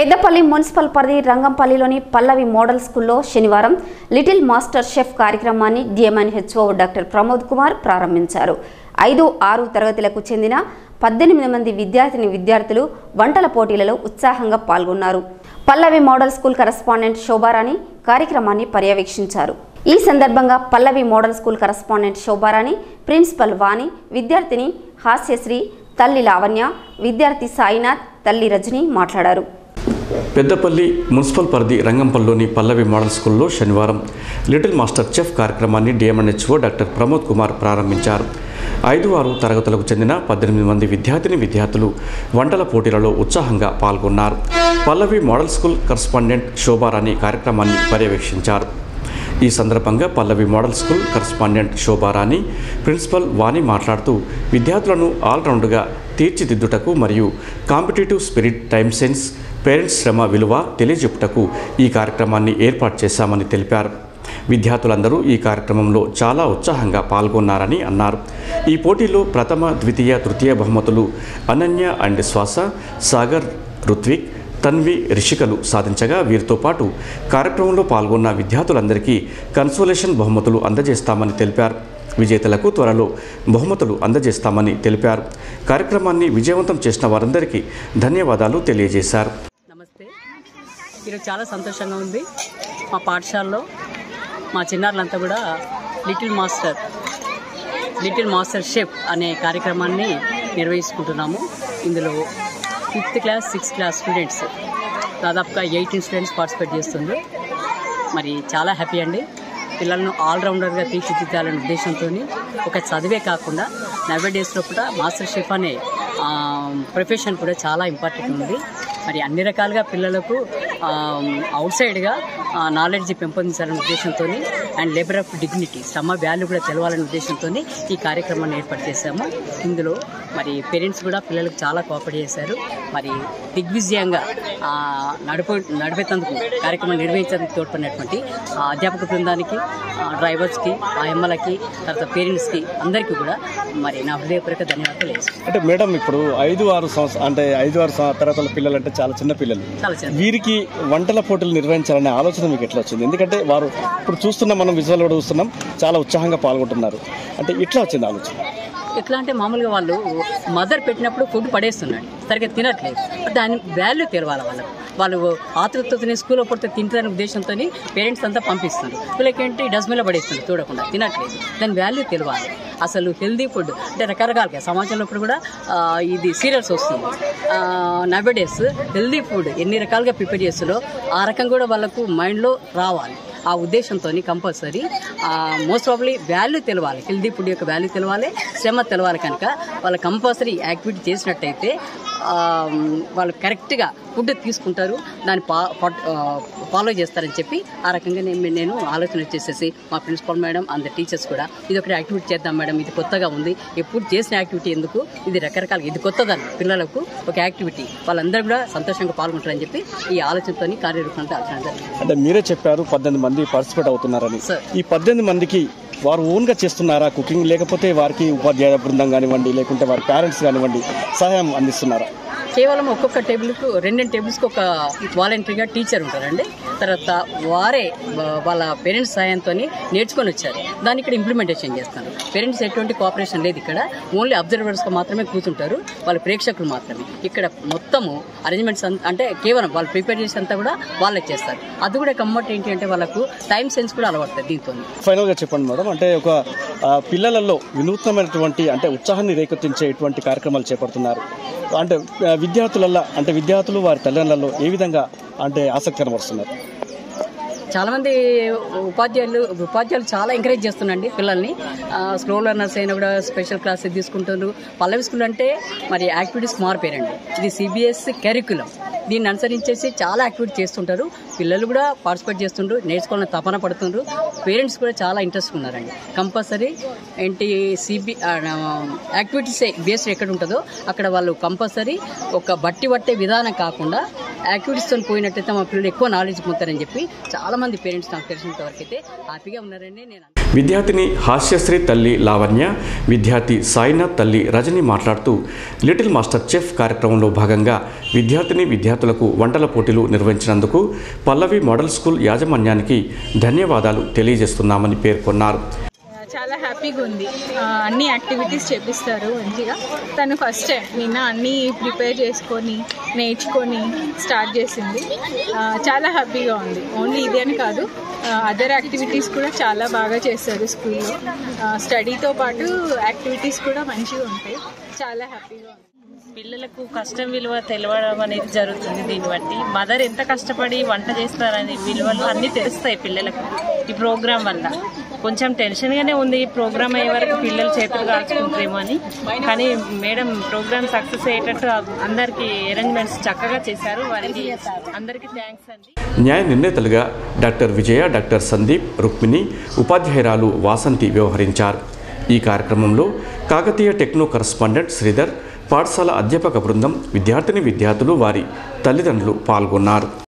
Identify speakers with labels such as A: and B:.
A: Peddapalli municipal పరిధి రంగంపల్లిలోని పల్లవి model స్కూల్లో శనివారం లిటిల్ మాస్టర్ షెఫ్ కార్యక్రమాన్ని డిఎంఎన్హెచ్ఓ డాక్టర్ ప్రమోద్ కుమార్ ప్రారంభించారు ఐదు ఆరు తరగతులకు చెందిన పద్దెనిమిది మంది విద్యార్థిని విద్యార్థులు వంటల పోటీలలో ఉత్సాహంగా పాల్గొన్నారు Pallavi model school correspondent Shobharani కార్యక్రమాన్ని పర్యవేక్షించారు ఈ సందర్భంగా Pallavi model school correspondent Shobharani principal Vani విద్యార్థిని హాస్యశ్రీ తల్లి లావణ్య విద్యార్థి సాయినాథ్ తల్లి రజని మాట్లాడారు
B: పెద్దపల్లి మున్సిపల్ పరిధి రంగంపల్లిలోని పల్లవి మోడల్ స్కూల్లో శనివారం లిటిల్ మాస్టర్ చెఫ్ కార్యక్రమాన్ని డిఎంఎన్హెచ్ఓ డాక్టర్ ప్రమోద్ కుమార్ ప్రారంభించారు ఐదు ఆరు తరగతులకు చెందిన పద్దెనిమిది మంది విద్యార్థిని విద్యార్థులు వంటల పోటీలలో ఉత్సాహంగా పాల్గొన్నారు Pallavi model school correspondent Shobharani కార్యక్రమాన్ని పర్యవేక్షించారు ఈ సందర్భంగా Pallavi model school correspondent Shobharani principal Vani మాట్లాడుతూ విద్యార్థులను ఆల్రౌండ్గా తీర్చిదిద్దుటకు మరియు competitive spirit time sense parents శ్రమ విలువ తెలియజెప్పుటకు ఈ కార్యక్రమాన్ని ఏర్పాటు చేశామని తెలిపారు విద్యార్థులందరూ ఈ కార్యక్రమంలో చాలా ఉత్సాహంగా పాల్గొన్నారని అన్నారు ఈ పోటీలో ప్రథమ ద్వితీయ తృతీయ బహుమతులు అనన్య అండ్ శ్వాస సాగర్ రుత్విక్ తన్వి రిషికలు సాధించగా వీరితో పాటు కార్యక్రమంలో పాల్గొన్న విద్యార్థులందరికీ కన్సోలేషన్ బహుమతులు అందజేస్తామని తెలిపారు విజేతలకు త్వరలో బహుమతులు అందజేస్తామని తెలిపారు కార్యక్రమాన్ని విజయవంతం చేసిన వారందరికీ ధన్యవాదాలు తెలియజేశారు
C: నమస్తే ఈరోజు చాలా సంతోషంగా ఉంది మా పాఠశాలలో మా చిన్నారులంతా కూడా little master little master chef అనే కార్యక్రమాన్ని నిర్వహించుకుంటున్నాము ఇందులో fifth class sixth class students దాదాపుగా ఎయిటీన్ స్టూడెంట్స్ పార్టిసిపేట్ చేస్తుండ్రు మరి చాలా హ్యాపీ అండి పిల్లలను ఆల్రౌండర్గా తీర్చిదిద్దాలనే ఉద్దేశంతో ఒక చదివే కాకుండా నవే డేస్లో కూడా మాస్టర్ షెఫ్ అనే ప్రొఫెషన్ కూడా చాలా ఇంపార్టెంట్ ఉంది మరి అన్ని రకాలుగా పిల్లలకు అవుట్ సైడ్గా నాలెడ్జ్ పెంపొందించాలనే ఉద్దేశంతో అండ్ లేబర్ ఆఫ్ డిగ్నిటీ శ్రమ వాల్యూ కూడా తెలవాలనే ఉద్దేశంతో ఈ కార్యక్రమాన్ని ఏర్పాటు చేశాము ఇందులో మరి పేరెంట్స్ కూడా పిల్లలకు చాలా కోఆపరేట్ చేశారు మరి దిగ్విజయంగా ఆ, నడుపు నడిపేందుకు కార్యక్రమం నిర్వహించేందుకు తోడ్పడినటువంటి ఆ, అధ్యాపక బృందానికి ఆ, డ్రైవర్స్కి ఆ ఎమ్మలకి తర్వాత పేరెంట్స్కి అందరికీ కూడా మరి నా హృదయపూర్వక ధన్యవాదాలు వేస్తున్నాను
D: అంటే మేడం ఇప్పుడు ఐదు ఆరు సంవత్సరం అంటే ఐదు ఆరు సంవ- తరగతుల పిల్లలు అంటే చాలా చిన్న పిల్లలు
C: చాలా చిన్న
D: వీరికి వంటల పోటీలు నిర్వహించాలనే ఆలోచన మీకు ఎట్లా వచ్చింది ఎందుకంటే వారు ఇప్పుడు చూస్తున్నాం మనం విజువల్ కూడా చూస్తున్నాం చాలా ఉత్సాహంగా పాల్గొంటున్నారు అంటే ఇట్లా వచ్చింది ఆలోచన
C: ఎట్లా అంటే మామూలుగా వాళ్ళు మదర్ పెట్టినప్పుడు ఫుడ్ పడేస్తున్నాడు సరిగ్గా తినట్లేదు దాని వాల్యూ తెలవాలి వాళ్ళకు వాళ్ళు ఆతృతని స్కూల్లో పడితే తింటారనే ఉద్దేశంతో పేరెంట్స్ అంతా పంపిస్తున్నారు వీళ్ళకేంటి డస్ట్బిన్లో పడేస్తున్నారు చూడకుండా తినట్లేదు దాని వాల్యూ తెలవాలి అసలు హెల్దీ ఫుడ్ అంటే రకరకాలుగా సమాజంలో ఇప్పుడు కూడా ఆ, ఇది సీరియల్స్ వస్తుంది నవడేస్ హెల్దీ ఫుడ్ ఎన్ని రకాలుగా ప్రిపేర్ చేస్తారో ఆ రకం కూడా వాళ్ళకు మైండ్లో రావాలి ఆ ఉద్దేశంతో కంపల్సరీ మోస్ట్ ప్రాబ్లీ వాల్యూ తెలవాలి హెల్దీ ఫుడ్ యొక్క వాల్యూ తెలవాలి శ్రమ తెలవాలి కనుక వాళ్ళు కంపల్సరీ యాక్టివిటీ చేసినట్టయితే ఆ, వాళ్ళు కరెక్ట్గా ఫుడ్ తీసుకుంటారు దాన్ని పా ఫాలో చేస్తారని చెప్పి ఆ రకంగా నేను నేను ఆలోచన చేసేసి మా ప్రిన్సిపల్ మేడం అండ్ టీచర్స్ కూడా ఇది ఒకటి యాక్టివిటీ చేద్దాం మేడం ఇది కొత్తగా ఉంది ఎప్పుడు చేసిన యాక్టివిటీ ఎందుకు ఇది రకరకాల ఇది కొత్తదని పిల్లలకు ఒక యాక్టివిటీ వాళ్ళందరూ కూడా సంతోషంగా పాల్గొంటారని చెప్పి ఈ ఆలోచనతో కార్యరూపంతో ఆలోచన జరిగింది
D: అంటే మీరే చెప్పారు పద్దెనిమిది మంది పార్టిసిపేట్ అవుతున్నారని
C: సార్.
D: ఈ పద్దెనిమిది మందికి వారు ఓన్గా చేస్తున్నారా కుకింగ్ లేకపోతే వారికి ఉపాధ్యాయ బృందం కానివ్వండి లేకుంటే వారి పేరెంట్స్ కానివ్వండి సహాయం అందిస్తున్నారా
C: కేవలం ఒక్కొక్క టేబుల్కు రెండు టేబుల్స్కి ఒక వాలంటరీగా టీచర్ ఉంటారండి తర్వాత వారే వా- వాళ్ళ పేరెంట్స్ సహాయంతో నేర్చుకొని వచ్చారు దాన్ని ఇక్కడ ఇంప్లిమెంటేషన్ చేస్తారు పేరెంట్స్ ఎటువంటి కోఆపరేషన్ లేదు ఇక్కడ ఓన్లీ అబ్జర్వర్స్గా మాత్రమే కూర్చుంటారు వాళ్ళ ప్రేక్షకులు మాత్రమే ఇక్కడ మొత్తము అరేంజ్మెంట్స్ అంటే కేవలం వాళ్ళు ప్రిపేర్ చేసేంతా కూడా వాళ్ళే చేస్తారు అది కూడా కమ్మట్ ఏంటి అంటే వాళ్ళకు టైం సెన్స్ కూడా అలవడుతుంది దీంతో
D: ఫైనల్గా చెప్పండి మేడం అంటే ఒక ఆ, పిల్లలలో వినూత్నమైనటువంటి అంటే ఉత్సాహాన్ని రేకెత్తించే ఇటువంటి కార్యక్రమాలు చేపడుతున్నారు అంటే ఆ, విద్యార్థులల్లో అంటే విద్యార్థులు వారి తల్లిదండ్రులలో ఏ విధంగా అంటే ఆసక్తి కనబరుస్తున్నారు
C: చాలా మంది ఉపాధ్యాయులు ఉపాధ్యాయులు చాలా ఎంకరేజ్ చేస్తున్నారండి పిల్లల్ని ఆ, స్లో లెర్నర్స్ అయినా కూడా స్పెషల్ క్లాసెస్ తీసుకుంటున్నారు పల్లవి స్కూల్ అంటే మరి యాక్టివిటీస్ మారిపోయారండి ఇది సిబిఎస్ఈ కరికులం దీన్ని అనుసరించేసి చాలా యాక్టివిటీ చేస్తుంటారు పిల్లలు కూడా పార్టిసిపేట్ చేస్తుండ్రు నేర్చుకోవాలని తపన పడుతుండ్రు పేరెంట్స్ కూడా చాలా ఇంట్రెస్ట్ ఉన్నారండి కంపల్సరీ ఏంటి సిబి యాక్టివిటీస్ బేస్డ్ ఎక్కడ ఉంటుందో అక్కడ వాళ్ళు కంపల్సరీ ఒక బట్టి పట్టే విధానం కాకుండా యాక్టివిటీస్తో పోయినట్టయితే మా పిల్లలు ఎక్కువ నాలెడ్జ్ పొందుతారని చెప్పి చాలా మంది పేరెంట్స్ నాకు తెలిసినంత వరకు అయితే హ్యాపీగా ఉన్నారని నేను అనుకుంటున్నాను.
B: విద్యార్థిని హాస్యశ్రీ తల్లి లావణ్య విద్యార్థి సాయినాథ్ తల్లి రజని మాట్లాడుతూ లిటిల్ మాస్టర్ చెఫ్ కార్యక్రమంలో భాగంగా విద్యార్థిని విద్యార్థులకు వంటల పోటీలు నిర్వహించినందుకు పల్లవి మోడల్ స్కూల్ యాజమాన్యానికి ధన్యవాదాలు తెలియజేస్తున్నామని పేర్కొన్నారు
E: చాలా హ్యాపీగా ఉంది ఆ, అన్ని యాక్టివిటీస్ చేపిస్తారు మంచిగా తను ఫస్ట్ టైం నిన్న అన్నీ ప్రిపేర్ చేసుకొని నేర్చుకొని స్టార్ట్ చేసింది ఆ, చాలా హ్యాపీగా ఉంది ఓన్లీ ఇది అని కాదు అదర్ యాక్టివిటీస్ కూడా చాలా బాగా చేస్తారు స్కూల్లో స్టడీతో పాటు యాక్టివిటీస్ కూడా మంచిగా ఉంటాయి చాలా హ్యాపీగా ఉంది
F: పిల్లలకు కష్టం విలువ తెలవడం అనేది జరుగుతుంది దీన్ని బట్టి మదర్ ఎంత కష్టపడి వంట చేస్తారనే విలువలు అన్నీ తెలుస్తాయి పిల్లలకు ఈ ప్రోగ్రాం వల్ల కొంచెం టెన్షన్గానే ఉంది ఈ ప్రోగ్రామ్ అయ్యే వరకు పిల్లలు చేతులు కాల్చుకుంటారేమో అని కానీ మేడం ప్రోగ్రామ్ సక్సెస్ అయ్యేటట్టు అందరికీ అరేంజ్మెంట్స్ చక్కగా చేశారు వారికి అందరికీ థ్యాంక్స్ అండి
B: న్యాయ నిర్ణేతలుగా డాక్టర్ విజయ డాక్టర్ సందీప్ రుక్మిణి ఉపాధ్యాయురాలు వాసంతి వ్యవహరించారు ఈ కార్యక్రమంలో కాకతీయ టెక్నో కరస్పాండెంట్ శ్రీధర్ పాఠశాల అధ్యాపక బృందం విద్యార్థిని విద్యార్థులు వారి తల్లిదండ్రులు పాల్గొన్నారు